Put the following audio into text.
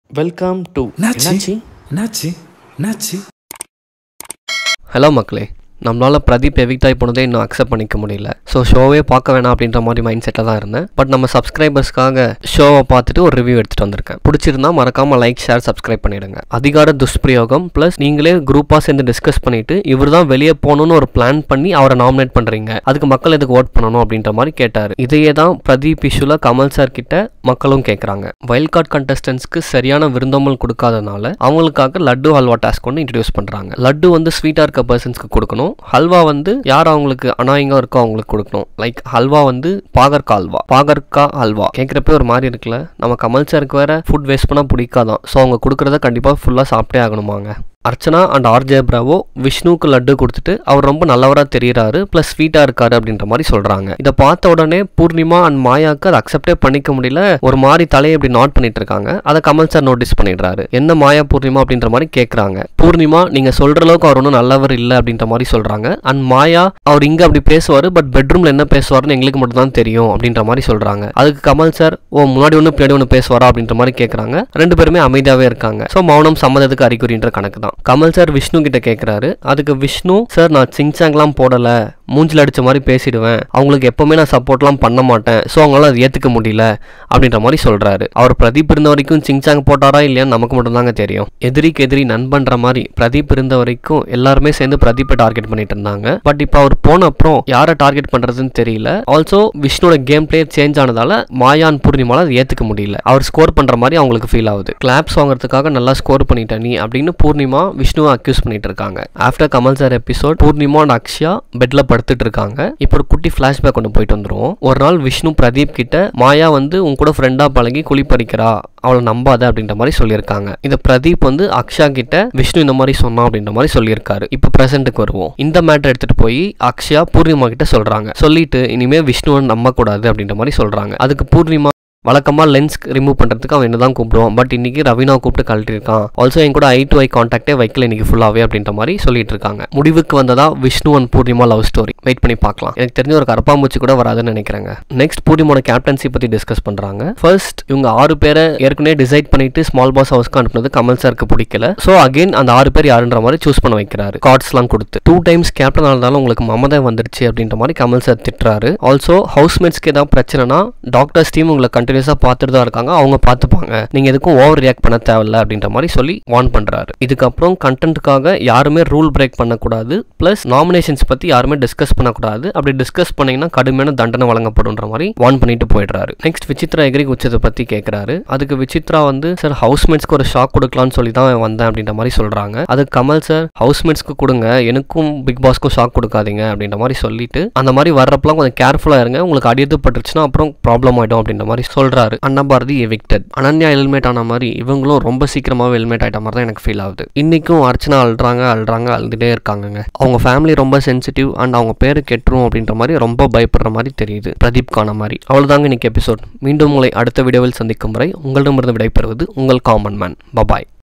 welcome to என்னாச்சு என்னாச்சு என்னாச்சு ஹலோ மக்களே நம்மளால் பிரதீப் எவிக்ட் ஆகி போனதே இன்னும் அக்செப்ட் பண்ணிக்க முடியல ஸோ ஷோவே பார்க்க வேணாம் அப்படின்ற மாதிரி மைண்ட் செட்டில் தான் இருந்தேன் பட் நம்ம சப்ஸ்கிரைபர்ஸ்க்காக ஷோவை பார்த்துட்டு ஒரு ரிவ்யூ எடுத்துகிட்டு வந்திருக்கேன் பிடிச்சிருந்தா மறக்காமல் லைக் ஷேர் சப்ஸ்கிரைப் பண்ணிடுங்க அதிகார துஷ்பிரயோகம் ப்ளஸ் நீங்களே குரூப்பாக சேர்ந்து டிஸ்கஸ் பண்ணிட்டு இவர் தான் வெளியே போகணும்னு ஒரு பிளான் பண்ணி அவரை நாமினேட் பண்ணுறீங்க அதுக்கு மக்கள் எதுக்கு ஓட் பண்ணணும் அப்படின்ற மாதிரி கேட்டார் இதையே தான் பிரதீப் இஷ்யூல கமல் சார் கிட்ட மக்களும் கேட்குறாங்க வைல்ட் கார்டு கண்டஸ்டன்ஸ்க்கு சரியான விருந்தோம்பல் கொடுக்காதனால அவங்களுக்காக லட்டு ஹல்வா டாஸ்க் ஒன்று இன்ட்ரடியூஸ் பண்ணுறாங்க லட்டு வந்து ஸ்வீட்டாக இருக்க பர்சன்ஸ்க்கு கொடுக்கணும் ஹல்வா வந்து யார் அவங்களுக்கு அனாயிங்காக இருக்கோ அவங்களுக்கு கொடுக்கணும் லைக் ஹல்வா வந்து பாகற்கா ஹல்வா பாகற்கா ஹல்வா கேட்குறப்ப ஒரு மாதிரி இருக்குல்ல நம்ம கமல் சாருக்கு வேற ஃபுட் வேஸ்ட் பண்ணால் பிடிக்காதான் ஸோ அவங்க கொடுக்குறத கண்டிப்பாக ஃபுல்லாக சாப்பிட்டே ஆகணுமாங்க அர்ச்சனா அண்ட் ஆர்ஜே பிராவோ விஷ்ணுவுக்கு லட்டு கொடுத்துட்டு அவர் ரொம்ப நல்லவராக தெரியுறாரு ப்ளஸ் ஸ்வீட்டாக இருக்காரு அப்படின்ற மாதிரி சொல்கிறாங்க இதை பார்த்த உடனே பூர்ணிமா அண்ட் மாயாவுக்கு அதை அக்செப்டே பண்ணிக்க முடியல ஒரு மாதிரி தலையை இப்படி நாட் பண்ணிட்டு இருக்காங்க அதை கமல் சார் நோட்டீஸ் பண்ணிடுறாரு என்ன மாயா பூர்ணிமா அப்படின்ற மாதிரி கேட்குறாங்க பூர்ணிமா நீங்கள் சொல்கிற அளவுக்கு அவர் ஒன்றும் நல்லவர் இல்லை அப்படின்ற மாதிரி சொல்கிறாங்க அண்ட் மாயா அவர் இங்கே அப்படி பேசுவார் பட் பெட்ரூமில் என்ன பேசுவார்னு எங்களுக்கு மட்டும் தான் தெரியும் அப்படின்ற மாதிரி சொல்கிறாங்க அதுக்கு கமல் சார் ஓ முன்னாடி ஒன்று பின்னாடி ஒன்று பேசுவாரா அப்படின்ற மாதிரி கேட்குறாங்க ரெண்டு பேருமே அமைதியாகவே இருக்காங்க ஸோ மௌனம் சம்மதத்துக்கு அறிகுறின்ற கணக்கு தான் கமல் சார் விஷ்ணு கிட்ட கேட்குறாரு அதுக்கு விஷ்ணு சார் நான் சிங்சாங்லாம் போடலை மூஞ்சில் அடிச்ச மாதிரி பேசிடுவேன் அவங்களுக்கு எப்பவுமே நான் சப்போர்ட்லாம் பண்ண மாட்டேன் ஸோ அவங்களால அதை ஏற்றுக்க முடியல அப்படின்ற மாதிரி சொல்கிறாரு அவர் பிரதீப் இருந்த வரைக்கும் சிங்சாங் போட்டாரா இல்லையான்னு நமக்கு மட்டும்தாங்க தெரியும் எதிரிக்கு எதிரி நண்பன்ற மாதிரி பிரதீப் இருந்த வரைக்கும் எல்லாருமே சேர்ந்து பிரதீப்பை டார்கெட் பண்ணிட்டு இருந்தாங்க பட் இப்போ அவர் போன அப்புறம் யாரை டார்கெட் பண்ணுறதுன்னு தெரியல ஆல்சோ விஷ்ணுவோட கேம் பிளே சேஞ்ச் ஆனதால மாயான் பூர்ணிமால அதை ஏற்றுக்க முடியல அவர் ஸ்கோர் பண்ணுற மாதிரி அவங்களுக்கு ஃபீல் ஆகுது கிளாப்ஸ் வாங்குறதுக்காக நல்லா ஸ்கோர் பண்ணிட்ட நீ அப்படின்னு பூர்ணிமா விஷ்ணுவை அக்யூஸ் பண்ணிட்டு இருக்காங்க after Kamal sir episode Poornima and Akshaya பெட்ல படுத்துட்டு இருக்காங்க இப்போ ஒரு குட்டி ஃபிளாஷ்பேக் ஒன்று போயிட்டு வந்துருவோம் ஒரு நாள் விஷ்ணு பிரதீப் கிட்ட மாயா வந்து உன் கூட ஃப்ரெண்டா பழகி குளிப்பறிக்கிறா அவளை நம்பாத அப்படின்ற மாதிரி சொல்லியிருக்காங்க இதை பிரதீப் வந்து அக்ஷா கிட்ட விஷ்ணு இந்த மாதிரி சொன்னான் அப்படின்ற மாதிரி சொல்லியிருக்காரு இப்போ பிரசன்ட்டுக்கு வருவோம் இந்த மேட்டர் எடுத்துட்டு போய் அக்ஷயா பூர்ணிமா கிட்ட சொல்றாங்க சொல்லிட்டு இனிமே விஷ்ணுவை நம்ப கூடாது அப்படின்ற மாதிரி சொல்றாங்க அதுக்கு பூர்ணிமா வழக்கமாக லென்ஸ் ரிமூவ் பண்ணுறதுக்கு அவன் என்ன தான் கூப்பிடுவான் பட் இன்னைக்கு ரவீனா கூப்பிட்டு கழட்டிருக்கான் ஆல்சோ என் கூட ஐ டு ஐ கான்டாக்டே வைக்கல இன்னைக்கு ஃபுல்லாகவே அப்படின்ற மாதிரி சொல்லிட்டு இருக்காங்க முடிவுக்கு வந்ததா Vishnu and Poornima love story wait பண்ணி பார்க்கலாம் எனக்கு தெரிஞ்ச ஒரு கரப்பாம்பூச்சி கூட வராதுன்னு நினைக்கிறேங்க நெக்ஸ்ட் பூர்ணிமோட கேப்டன்சி பற்றி டிஸ்கஸ் பண்ணுறாங்க ஃபர்ஸ்ட் இவங்க ஆறு பேரை ஏற்கனவே டிசைட் பண்ணிட்டு ஸ்மால் பாஸ் ஹவுஸ்க்கு அனுப்புனது கமல் சாருக்கு பிடிக்கல ஸோ அகைன் அந்த ஆறு பேர் யாருன்ற மாதிரி சூஸ் பண்ண வைக்கிறாரு கார்ட்ஸ்லாம் கொடுத்து டூ டைம்ஸ் கேப்டன் ஆனதால உங்களுக்கு மமதை வந்துருச்சு அப்படின்ற மாதிரி கமல் சார் திட்டுறாரு ஆல்சோ ஹவுஸ்மேட்ஸ்க்கு ஏதாவது பிரச்சனைனா டாக்டர்ஸ் டீம் உங்களை கண்டினியூஸாக பார்த்துட்டு தான் இருக்காங்க அவங்க பார்த்துப்பாங்க நீங்கள் எதுக்கும் ஓவர் ரியாக்ட் பண்ண தேவையில்ல அப்படின்ற மாதிரி சொல்லி வார்ன் பண்ணுறாரு இதுக்கப்புறம் கண்டென்ட்டுக்காக யாருமே ரூல் பிரேக் பண்ணக்கூடாது ப்ளஸ் நாமினேஷன்ஸ் பற்றி யாருமே டிஸ்கஸ் பண்ணக்கூடாது அப்படி டிஸ்கஸ் பண்ணீங்கன்னா கடுமையான தண்டனை வழங்கப்படும்ன்ற மாதிரி வார்ன் பண்ணிட்டு போயிடுறாரு நெக்ஸ்ட் விசித்ரா எகிரி உச்சத்தை பற்றி கேட்குறாரு அதுக்கு விசித்ரா வந்து சார் ஹவுஸ்மேட்ஸ்க்கு ஒரு ஷாக் கொடுக்கலாம்னு சொல்லி தான் வந்தேன் அப்படின்ற மாதிரி சொல்கிறாங்க அதுக்கு கமல் சார் ஹவுஸ்மேட்ஸ்க்கு கொடுங்க எனக்கும் பிக் பாஸ்க்கும் ஷாக் கொடுக்காதீங்க அப்படின்ற மாதிரி சொல்லிட்டு அந்த மாதிரி வர்றப்பலாம் கொஞ்சம் கேர்ஃபுல்லாக இருங்க உங்களுக்கு அடியது பட்டுருச்சுன்னா அப்புறம் ப்ராப்ளம் ஆகிடும் அப்படின்ற மாதிரி சொல்கிறாரு அன்னபாரதி எவிக்டட் அனன்யா எலிமேட் ஆன மாதிரி இவங்களும் ரொம்ப சீக்கிரமாகவே எலிமேட் ஆகிட்ட மாதிரி தான் எனக்கு ஃபீல் ஆகுது இன்றைக்கும் அர்ச்சனா அழுறாங்க அழுறாங்க அழுதுகிட்டே இருக்காங்கங்க அவங்க ஃபேமிலி ரொம்ப சென்சிட்டிவ் அண்ட் அவங்க பேரு கெட்டுரும் அப்படின்ற மாதிரி ரொம்ப பயப்படுற மாதிரி தெரியுது பிரதீப் கான மாதிரி அவ்வளோதாங்க இன்னைக்கு எபிசோட் மீண்டும் உங்களை அடுத்த வீடியோவில் சந்திக்கும் வரை உங்களிடமிருந்து விடைபெறுவது உங்கள் காமன் மேன் பபாய்